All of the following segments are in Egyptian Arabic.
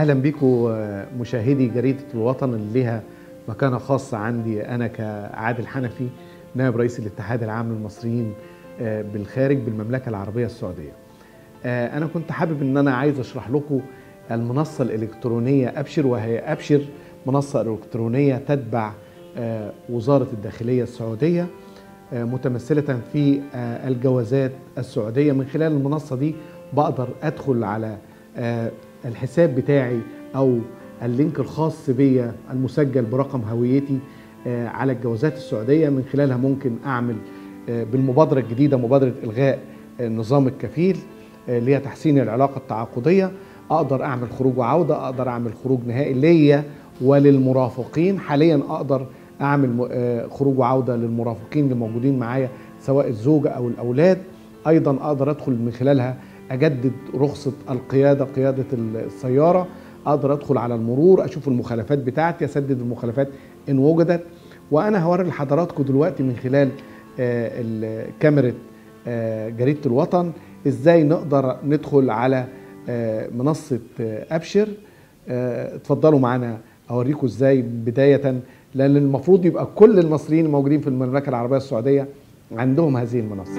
اهلا بكم مشاهدي جريده الوطن اللي ليها مكانه خاصه عندي انا كعادل حنفي نائب رئيس الاتحاد العام للمصريين بالخارج بالمملكه العربيه السعوديه. انا كنت حابب ان انا عايز اشرح لكم المنصه الالكترونيه ابشر وهي ابشر منصه الكترونيه تتبع وزاره الداخليه السعوديه متمثله في الجوازات السعوديه من خلال المنصه دي بقدر ادخل على الحساب بتاعي او اللينك الخاص بيا المسجل برقم هويتي على الجوازات السعوديه من خلالها ممكن اعمل بالمبادره الجديده مبادره الغاء نظام الكفيل اللي هي تحسين العلاقه التعاقديه اقدر اعمل خروج وعوده اقدر اعمل خروج نهائي ليا وللمرافقين حاليا اقدر اعمل خروج وعوده للمرافقين اللي موجودين معايا سواء الزوجه او الاولاد ايضا اقدر ادخل من خلالها اجدد رخصه القياده قياده السياره اقدر ادخل على المرور اشوف المخالفات بتاعتي اسدد المخالفات ان وجدت وانا هوري لحضراتكم دلوقتي من خلال كاميرا جريده الوطن ازاي نقدر ندخل على منصه ابشر اتفضلوا معانا اوريكم ازاي بدايه لان المفروض يبقى كل المصريين الموجودين في المملكه العربيه السعوديه عندهم هذه المنصه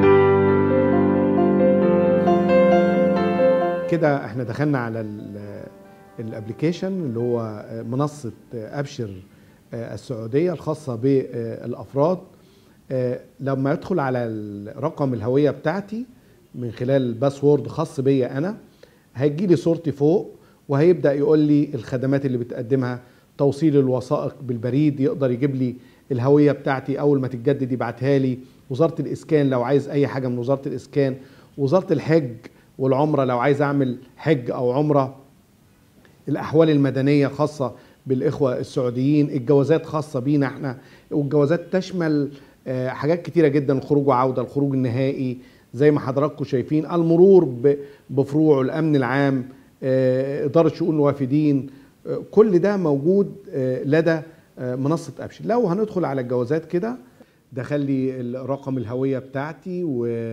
كده احنا دخلنا على الابلكيشن اللي هو منصه ابشر السعوديه الخاصه بالافراد لما ادخل على رقم الهويه بتاعتي من خلال باسورد خاص بيا انا هيجي لي صورتي فوق وهيبدا يقول لي الخدمات اللي بتقدمها توصيل الوثائق بالبريد يقدر يجيب لي الهويه بتاعتي اول ما تتجدد يبعتها لي وزاره الاسكان لو عايز اي حاجه من وزاره الاسكان وزاره الحج والعمره لو عايز اعمل حج او عمره الاحوال المدنيه خاصه بالاخوه السعوديين الجوازات خاصه بينا احنا والجوازات تشمل حاجات كتيره جدا الخروج وعوده الخروج النهائي زي ما حضراتكم شايفين المرور بفروعه الامن العام اداره شؤون الوافدين كل ده موجود لدى منصه ابشر لو هندخل على الجوازات كده دخل لي رقم الهويه بتاعتي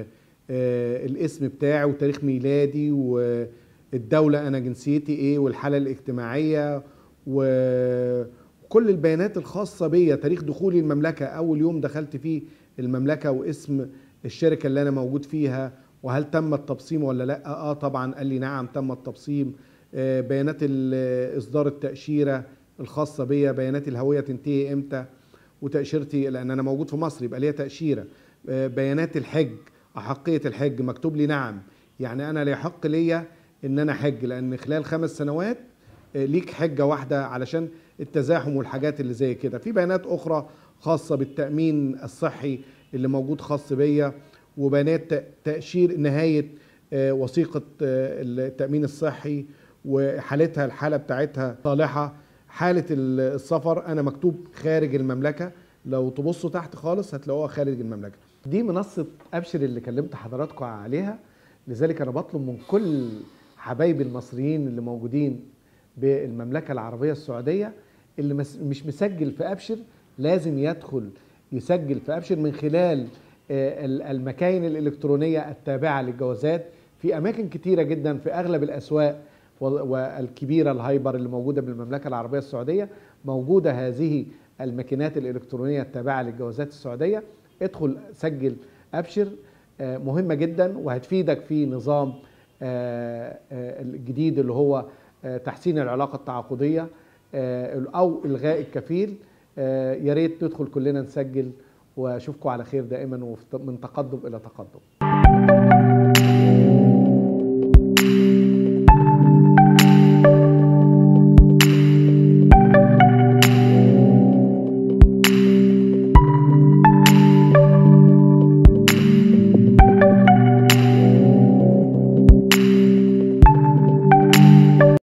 والاسم بتاعي وتاريخ ميلادي والدوله انا جنسيتي ايه والحاله الاجتماعيه وكل البيانات الخاصه بيا تاريخ دخولي المملكه اول يوم دخلت فيه المملكه واسم الشركه اللي انا موجود فيها وهل تم التبصيم ولا لا اه طبعا قال لي نعم تم التبصيم آه بيانات اصدار التاشيره الخاصه بيا بيانات الهويه تنتهي امتى وتاشيرتي لان انا موجود في مصر يبقى ليا تاشيره آه بيانات الحج احقيه الحج مكتوب لي نعم يعني انا لا يحق ليا ان انا حج لان خلال خمس سنوات آه ليك حجه واحده علشان التزاحم والحاجات اللي زي كده في بيانات اخرى خاصه بالتامين الصحي اللي موجود خاص بيا وبيانات تاشير نهايه وثيقه التامين الصحي وحالتها الحاله بتاعتها صالحه حاله السفر انا مكتوب خارج المملكه لو تبصوا تحت خالص هتلاقوها خارج المملكه دي منصه ابشر اللي كلمت حضراتكم عليها لذلك انا بطلب من كل حبايبي المصريين اللي موجودين بالمملكه العربيه السعوديه اللي مش مسجل في ابشر لازم يدخل يسجل في ابشر من خلال المكاين الالكترونيه التابعه للجوازات في اماكن كتيره جدا في اغلب الاسواق والكبيره الهايبر اللي موجوده بالمملكه العربيه السعوديه موجوده هذه الماكينات الالكترونيه التابعه للجوازات السعوديه ادخل سجل ابشر مهمه جدا وهتفيدك في نظام الجديد اللي هو تحسين العلاقه التعاقديه او الغاء الكفيل يا ريت ندخل كلنا نسجل واشوفكم على خير دائما ومن تقدم الى تقدم